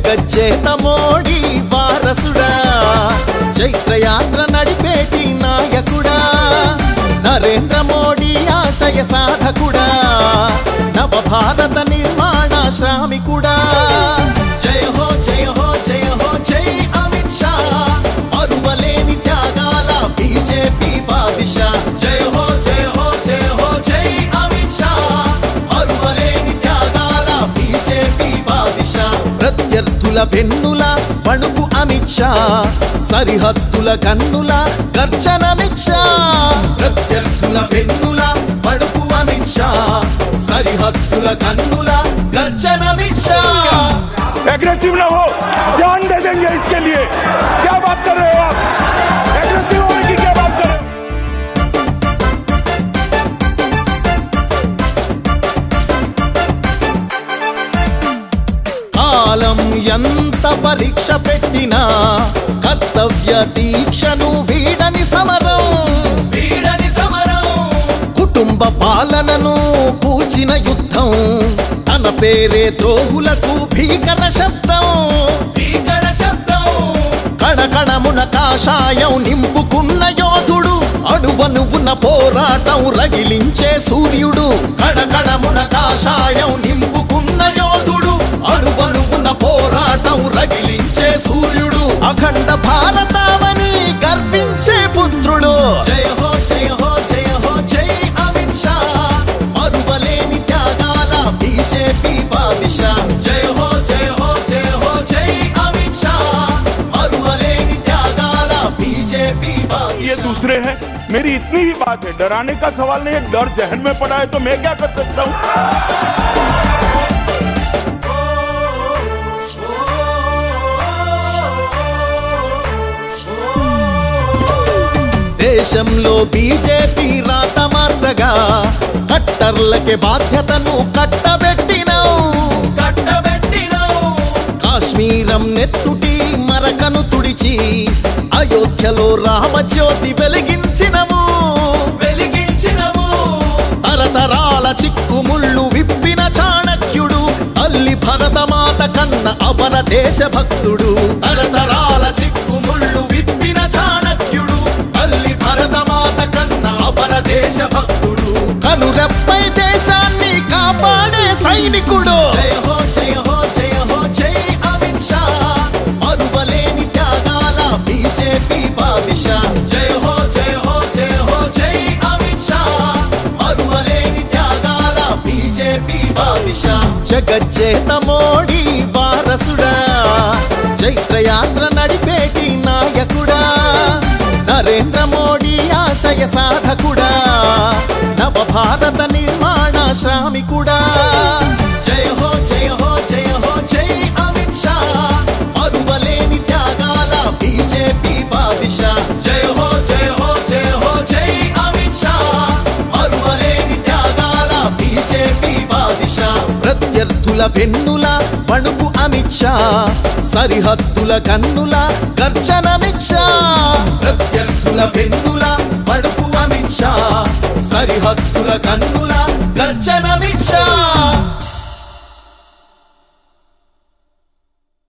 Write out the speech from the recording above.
జగజ్జేత మోడీ వారసుడా చైత్రయాత్ర నడిపేటి నాయకుడా నరేంద్ర మోడీ ఆశయ సాధకుడా నవభారత నిర్మాణ శ్రామికుడా జయ హో జయ హో జయ హో జై అమిత్ షా అరువలేని త్యాగాల బీజేపీ బాదిషా జయ హో జయ హో జయ హో జై అమిత్ షా అరువలేని త్యాగాల బీజేపీ బాదిషా ప్రత్యర్థుల వెన్నుల పణుకు అమిత్ షా సరిహద్దుల కన్నుల గర్జనమిత్ షా ప్రత్యర్థుల వెన్నుల పడుకు అమిత్ షా సరిహద్దుల కన్నుల గర్జనమిత్ షా एग्रेसिव ना हो जान दे देंगे इसके लिए क्या बात कर रहे हो आप एग्रेसिव होने की क्या बात कर रहे हो కాలం ఎంత పరీక్ష పెట్టినా కర్తవ్య దీక్షను వీడని సమరం వీడని సమరం కుటుంబ పాలనను కూల్చిన యుద్ధం తన పేరే ద్రోహులకు భీకర శబ్దం భీకర శబ్దం కణకణమున కాషాయం నింపుకున్న యోధుడు అడువనువున పోరాటం రగిలించే సూర్యుడు కణకణమున కాషాయం నింపుకున్న యోధుడు అడువనువున పోరాటం రగిలించే సూర్యుడు అఖండ భారతావని గర్వించే పుత్రుడు జయ హో జయ హో జయ హో జై అమిత్ షా మరువలేని త్యాగాల బీజేపీ బాదిషా జయ హో జయ హో జయ హో జై అమిత్ షా మరువలేని త్యాగాల బీజేపీ ये బాదిషా दूसरे हैं मेरी इतनी ही बात है डराने का सवाल नहीं है डर जहन में पड़ा है तो मैं क्या कर सकता हूँ దేశంలో బీజేపీ రాత మార్చగా కట్టర్లకి బాధ్యతను కట్టబెట్టినవు కట్టబెట్టినవు కాశ్మీరం నెత్తుటి మరకను తుడిచి అయోధ్యలో రామజ్యోతి వెలిగించినవు వెలిగించినవు తరతరాల చిక్కుముళ్ళు విప్పిన చాణక్యుడు తల్లి భరతమాత కన్న అపర దేశభక్తుడు తరతరాల చిక్కుముళ్ళు విప్పిన చాణక్యుడు తల్లి భరతమాత కన్న అపర దేశభక్తుడు కనురెప్పై దేశాన్ని కాపాడే సైనికుడు జయ హో జయ హో జయ హో జై అమిత్ షా మరువలేని త్యాగాల బీజేపీ బాదిషా జయ హో జయ హో జయ హో జై అమిత్ షా మరువలేని త్యాగాల బీజేపీ బాదిషా జగజ్జేత మోడీ వారసుడా చైత్రయాత్ర నడిపేటి నాయకుడా నరేంద్ర మోడీ ఆశయ సాధకుడా నవభారత నిర్మాణ శ్రామికుడా జయ హో జయ హో జయ హో జై అమిత్ షా మరువలేని త్యాగాల బీజేపీ బాదిషా జయ హో జయ హో జయ హో జై అమిత్ షా మరువలేని త్యాగాల బీజేపీ బాదిషా ప్రత్యర్థుల వెన్నుల పణుకు అమిత్ షా సరిహద్దుల కన్నుల గర్జనమిత్ షా ప్రత్యర్థుల వెన్నుల పడుకు అమిత్ షా సరిహద్దుల కన్నుల గర్జనమిత్ షా